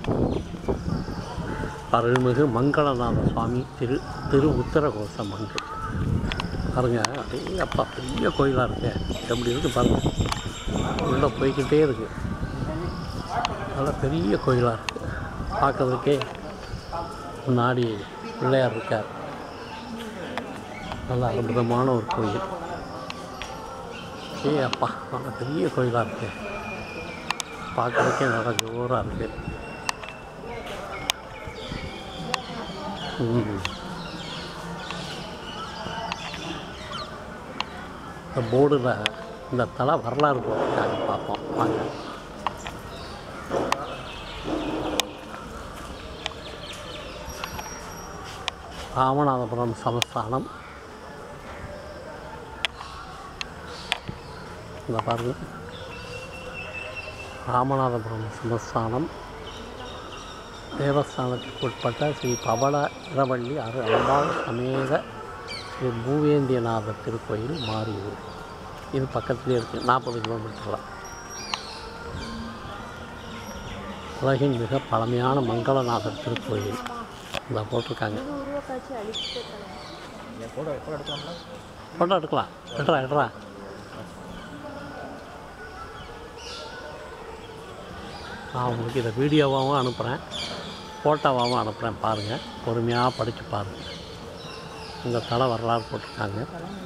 அருள்மிகு மங்களநாத சுவாமி திரு திரு உத்தரகோச மங்கை பாருங்க அப்படியே அப்பா பெரிய கோயிலாக இருக்கு எப்படி இருக்கு பாருங்க உள்ளே போய்க்கிட்டே இருக்கு நல்ல பெரிய கோயிலாக இருக்கு பார்க்கறதுக்கே முன்னாடி பிள்ளையார் இருக்கார் நல்ல அற்புதமான ஒரு கோயில் ஏ அப்பா நல்ல பெரிய கோயிலாக இருக்கு பார்க்கறதுக்கே நல்லா ஜோராக இருக்கு ம். இந்த போர்டில் இந்த தலை வரலாறு போட்டிருக்காங்க பார்ப்போம் வாங்க ராமநாதபுரம் சமஸ்தானம் இந்த பாருங்க ராமநாதபுரம் சமஸ்தானம் தேவஸ்தானத்துக்கு உட்பட்ட ஸ்ரீ பவள இரவள்ளி அரு அம்பாள் சமேத ஸ்ரீ பூவேந்தியநாதர் திருக்கோயில் மாரியூர் இது பக்கத்துலேயே இருக்குது நாற்பது கிலோமீட்டரில் உலகின் மிக பழமையான மங்களநாதர் திருக்கோயில் இந்த போட்டிருக்காங்க இது உருவக்காட்சி அழிச்சிட்டு ஃபோட்டோ ஃபோட்டோ எடுக்கலாம்ல ஃபோட்டோ எடுக்கலாம் எடுறா எடுறா நான் உங்களுக்கு இதை வீடியோவாகவும் அனுப்புகிறேன் ஃபோட்டோவாகவும் அனுப்புகிறேன் பாருங்கள் பொறுமையாக படித்து பாருங்கள் இந்த தலை வரலாறு போட்டிருக்காங்க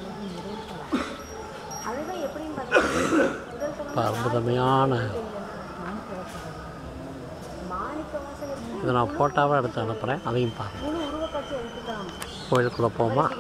அதுதான் எப்படின்னு பார்த்தீங்கன்னா முதல் இப்போ அற்புதமையான மாணிக்க வாசல் இருக்கு இதை நான் ஃபோட்டோவாக எடுத்து அனுப்புகிறேன் அதையும் பாருங்கள் முழு உருவக்காட்சி எடுத்துக்கலாம் கோயிலுக்குள்ளே போமா